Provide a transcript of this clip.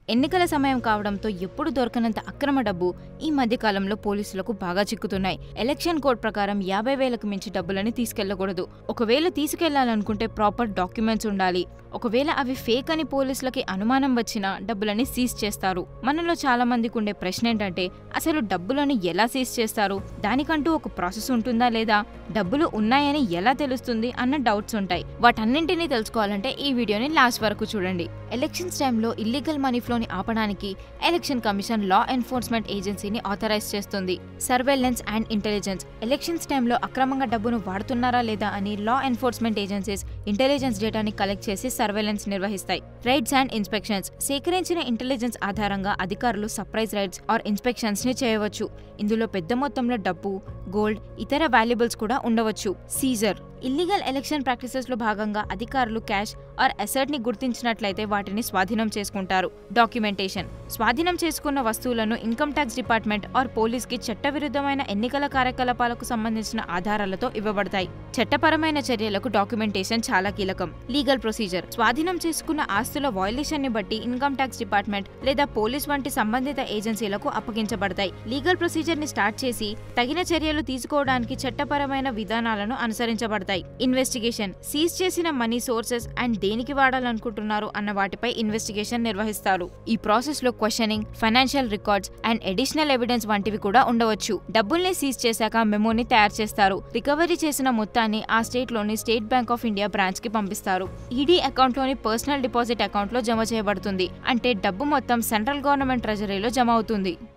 ఎన్నికల సమయం కావడంతో ఎప్పుడు దొరకనంత అక్రమ డబ్బు ఈ మధ్య కాలంలో పోలీసులకు బాగా చిక్కుతున్నాయి ఎలక్షన్ కోడ్ ప్రకారం యాభై వేలకు మించి డబ్బులని తీసుకెళ్లకూడదు ఒకవేళ తీసుకెళ్లాలనుకుంటే ప్రాపర్ డాక్యుమెంట్స్ ఉండాలి ఒకవేళ అవి ఫేక్ అని పోలీసులకి అనుమానం వచ్చినా డబ్బులని సీజ్ చేస్తారు మనలో చాలా మందికి ఉండే ప్రశ్న ఏంటంటే అసలు డబ్బులను ఎలా సీజ్ చేస్తారు దానికంటూ ఒక ప్రాసెస్ ఉంటుందా లేదా డబ్బులు ఉన్నాయని ఎలా తెలుస్తుంది అన్న డౌట్స్ ఉంటాయి వాటన్నింటినీ తెలుసుకోవాలంటే ఈ వీడియోని లాస్ట్ వరకు చూడండి ఎలక్షన్స్ టైంలో ఇల్లీగల్ మనీ ఫ్లోని ఆపడానికి ఎలక్షన్ కమిషన్ లా ఎన్ఫోర్స్మెంట్ ఏజెన్సీని ఆథరైజ్ చేస్తుంది సర్వేలెన్స్ అండ్ ఇంటెలిజెన్స్ ఎలక్షన్స్ టైంలో అక్రమంగా డబ్బును వాడుతున్నారా లేదా అని లా ఎన్ఫోర్స్మెంట్ ఏజెన్సీస్ ఇంటెలిజెన్స్ డేటాని కలెక్ట్ చేసి సర్వేలెన్స్ నిర్వహిస్తాయి రైడ్స్ అండ్ ఇన్స్పెక్షన్స్ సేకరించిన ఇంటెలిజెన్స్ ఆధారంగా అధికారులు సర్ప్రైజ్ రైడ్స్ ఆర్ ఇన్స్పెక్షన్స్ ని చేయవచ్చు ఇందులో పెద్ద మొత్తంలో డబ్బు గోల్డ్ ఇతర వాల్యుబుల్స్ కూడా ఉండవచ్చు సీజర్ ఇల్లీగల్ ఎలక్షన్ ప్రాక్టీసెస్ లో భాగంగా అధికారులు క్యాష్ ఆర్ అసెట్ ని గుర్తించినట్లయితే వాటిని స్వాధీనం చేసుకుంటారు డాక్యుమెంటేషన్ స్వాధీనం చేసుకున్న వస్తువులను income tax department or police కి చట్టవిరుద్ధమైన ఎన్నికల కార్యకలాపాలకు సంబంధించిన ఆధారాలతో ఇవ్వబడతాయి చట్టపరమైన చర్యలకు డాక్యుమెంటేషన్ చాలా కీలకం లీగల్ ప్రొసీజర్ స్వాధీనం చేసుకున్న ఆస్తుల వయలేషన్ ని బట్టి ఇన్కమ్ ట్యాక్స్ డిపార్ట్మెంట్ లేదా పోలీస్ వంటి సంబంధిత ఏజెన్సీలకు అప్పగించబడతాయి లీగల్ ప్రొసీజర్ ని స్టార్ట్ చేసి తగిన చర్యలు తీసుకోవడానికి చట్టపరమైన విధానాలను అనుసరించబడతాయి ఇన్వెస్టిగేషన్ సీజ్ చేసిన మనీ సోర్సెస్ అండ్ దేనికి వాడాలనుకుంటున్నారు అన్న వాటిపై ఇన్వెస్టిగేషన్ నిర్వహిస్తారు ఈ ప్రాసెస్ లో questioning financial records and additional evidence వంటివి కూడా ఉండవచ్చు డబ్బుల్ని సీజ్ చేశాక మెమోని తయారు చేస్తారు రికవరీ చేసిన మొత్తాన్ని ఆ స్టేట్ లోని state bank of India branch కి పంపిస్తారు ఈడీ అకౌంట్ లోని పర్సనల్ డిపాజిట్ అకౌంట్ లో జమ చేయబడుతుంది అంటే డబ్బు మొత్తం సెంట్రల్ గవర్నమెంట్ ట్రెజరీలో జమ అవుతుంది